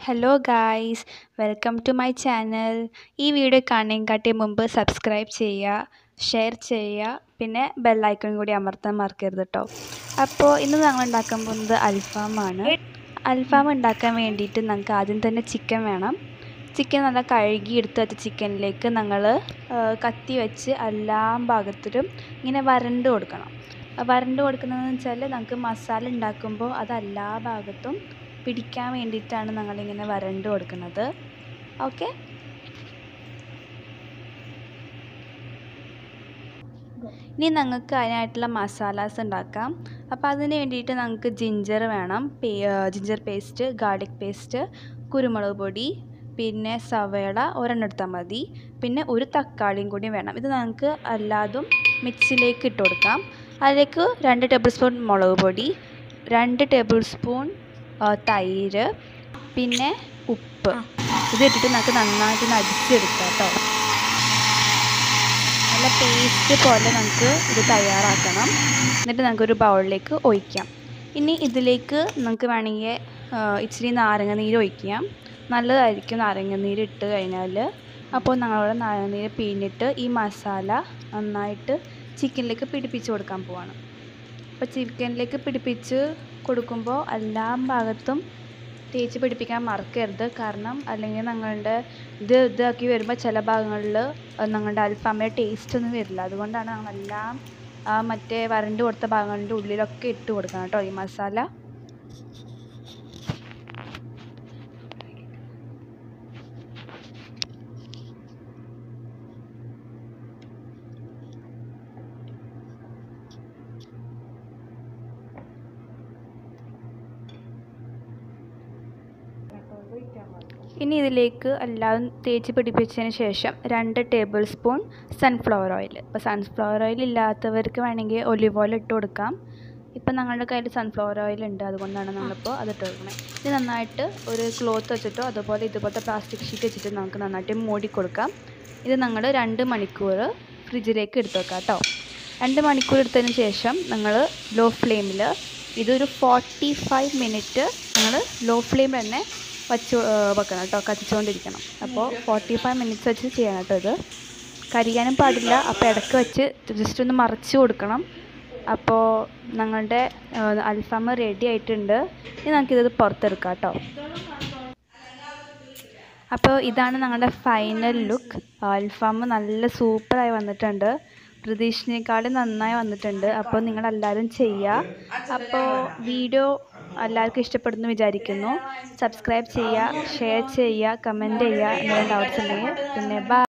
hello guys welcome to my channel ഈ video കാണുന്നതിനെക്കാട്ടി മുമ്പ് സബ്സ്ക്രൈബ് ചെയ്യുക ഷെയർ ചെയ്യുക പിന്നെ ബെല്ലൈക്കൺ കൂടി അമർത്താൻ മറക്കരുത് കേട്ടോ അപ്പോൾ ഇന്ന് ഞങ്ങൾ ഉണ്ടാക്കാൻ പോകുന്നത് അൽഫാമാണ് അൽഫാം ഉണ്ടാക്കാൻ വേണ്ടിയിട്ട് നമുക്ക് ആദ്യം തന്നെ ചിക്കൻ വേണം ചിക്കൻ നല്ല കഴുകി എടുത്ത് വെച്ച ചിക്കനിലേക്ക് ഞങ്ങൾ കത്തി വെച്ച് എല്ലാ ഭാഗത്തിലും ഇങ്ങനെ വരണ്ട് കൊടുക്കണം വരണ്ട് കൊടുക്കുന്നതെന്ന് വെച്ചാൽ നമുക്ക് മസാല ഉണ്ടാക്കുമ്പോൾ അത് എല്ലാ ഭാഗത്തും പിടിക്കാൻ വേണ്ടിയിട്ടാണ് ഞങ്ങളിങ്ങനെ വരണ്ട് കൊടുക്കുന്നത് ഓക്കെ ഇനി ഞങ്ങൾക്ക് അതിനായിട്ടുള്ള മസാലാസ് ഉണ്ടാക്കാം അപ്പോൾ അതിന് വേണ്ടിയിട്ട് ഞങ്ങൾക്ക് ജിഞ്ചർ വേണം ജിഞ്ചർ പേസ്റ്റ് ഗാർലിക് പേസ്റ്റ് കുരുമുളക് പൊടി പിന്നെ സവേള ഒരെണ്ണം എടുത്താൽ മതി പിന്നെ ഒരു തക്കാളിയും കൂടി വേണം ഇത് ഞങ്ങൾക്ക് എല്ലാതും മിക്സിയിലേക്ക് ഇട്ട് കൊടുക്കാം അതിലേക്ക് രണ്ട് ടേബിൾ സ്പൂൺ മുളക് പൊടി രണ്ട് ടേബിൾ സ്പൂൺ തൈര് പിന്നെ ഉപ്പ് ഇത് ഇട്ടിട്ട് നമുക്ക് നന്നായിട്ട് അടിച്ചെടുക്കാം കേട്ടോ നല്ല പേസ്റ്റ് പോലെ നമുക്ക് ഇത് തയ്യാറാക്കണം എന്നിട്ട് നമുക്കൊരു ബൗളിലേക്ക് ഒഴിക്കാം ഇനി ഇതിലേക്ക് നമുക്ക് വേണമെങ്കിൽ ഇച്ചിരി നാരങ്ങ നീര് ഒഴിക്കാം നല്ലതായിരിക്കും നാരങ്ങ നീര് ഇട്ട് കഴിഞ്ഞാൽ അപ്പോൾ ഞങ്ങളവിടെ നാരങ്ങ നീര് പിഴിഞ്ഞിട്ട് ഈ മസാല നന്നായിട്ട് ചിക്കനിലേക്ക് പിടിപ്പിച്ച് കൊടുക്കാൻ പോവാണ് അപ്പോൾ ചിക്കനിലേക്ക് പിടിപ്പിച്ച് കൊടുക്കുമ്പോൾ എല്ലാ ഭാഗത്തും തേച്ച് പിടിപ്പിക്കാൻ മറക്കരുത് കാരണം അല്ലെങ്കിൽ ഞങ്ങളുടെ ഇത് ഇതാക്കി വരുമ്പോൾ ചില ഭാഗങ്ങളിൽ ഞങ്ങളുടെ അൽഫാമിൻ്റെ ടേസ്റ്റ് ഒന്നും വരില്ല അതുകൊണ്ടാണ് ഞങ്ങളെല്ലാം ആ മറ്റേ വരണ്ട് കൊടുത്ത ഭാഗങ്ങളുടെ ഉള്ളിലൊക്കെ ഇട്ട് കൊടുക്കണം കേട്ടോ ഈ മസാല ഇനി ഇതിലേക്ക് എല്ലാം തേച്ച് പിടിപ്പിച്ചതിന് ശേഷം രണ്ട് ടേബിൾ സ്പൂൺ സൺഫ്ലവർ ഓയിൽ ഇപ്പോൾ സൺഫ്ലവർ ഓയിൽ ഇല്ലാത്തവർക്ക് വേണമെങ്കിൽ ഒലിവ് ഓയിൽ ഇട്ട് കൊടുക്കാം ഇപ്പം ഞങ്ങളുടെ കയ്യിൽ സൺഫ്ലവർ ഓയിൽ ഉണ്ട് അതുകൊണ്ടാണ് നമ്മളിപ്പോൾ അത് ഇട്ട് കൊടുക്കുന്നത് ഇത് നന്നായിട്ട് ഒരു ക്ലോത്ത് വെച്ചിട്ടോ അതുപോലെ ഇതുപോലത്തെ പ്ലാസ്റ്റിക് ഷീറ്റ് വെച്ചിട്ട് നമുക്ക് നന്നായിട്ട് മൂടി കൊടുക്കാം ഇത് ഞങ്ങൾ രണ്ട് മണിക്കൂർ ഫ്രിഡ്ജിലേക്ക് എടുത്ത് വെക്കാം കേട്ടോ രണ്ട് മണിക്കൂർ എടുത്തതിന് ശേഷം ഞങ്ങൾ ലോ ഫ്ലെയിമിൽ ഇതൊരു ഫോർട്ടി ഫൈവ് മിനിറ്റ് ഞങ്ങൾ ലോ ഫ്ലെയിമിൽ തന്നെ വച്ച് വെക്കണം കേട്ടോ കത്തിച്ചുകൊണ്ടിരിക്കണം അപ്പോൾ ഫോർട്ടി ഫൈവ് മിനിറ്റ്സ് വെച്ച് ചെയ്യണം കേട്ടോ ഇത് കരിയാനും പാടില്ല അപ്പോൾ ഇടയ്ക്ക് വെച്ച് ജസ്റ്റ് ഒന്ന് മറിച്ച് കൊടുക്കണം അപ്പോൾ ഞങ്ങളുടെ അൽഫാം റെഡി ആയിട്ടുണ്ട് ഇനി നമുക്കിത് പുറത്തെടുക്കാം കേട്ടോ അപ്പോൾ ഇതാണ് ഞങ്ങളുടെ ഫൈനൽ ലുക്ക് അൽഫാം നല്ല സൂപ്പറായി വന്നിട്ടുണ്ട് പ്രതീക്ഷിച്ചതിനേക്കാളും നന്നായി വന്നിട്ടുണ്ട് അപ്പോൾ നിങ്ങളെല്ലാവരും ചെയ്യുക അപ്പോൾ വീഡിയോ എല്ലാവർക്കും ഇഷ്ടപ്പെടുന്നു വിചാരിക്കുന്നു സബ്സ്ക്രൈബ് ചെയ്യുക ഷെയർ ചെയ്യുക കമൻറ്റ് ചെയ്യുക എന്തെങ്കിലും ഡൗട്ട്സ് ഉണ്ടെങ്കിൽ പിന്നെ ബൈ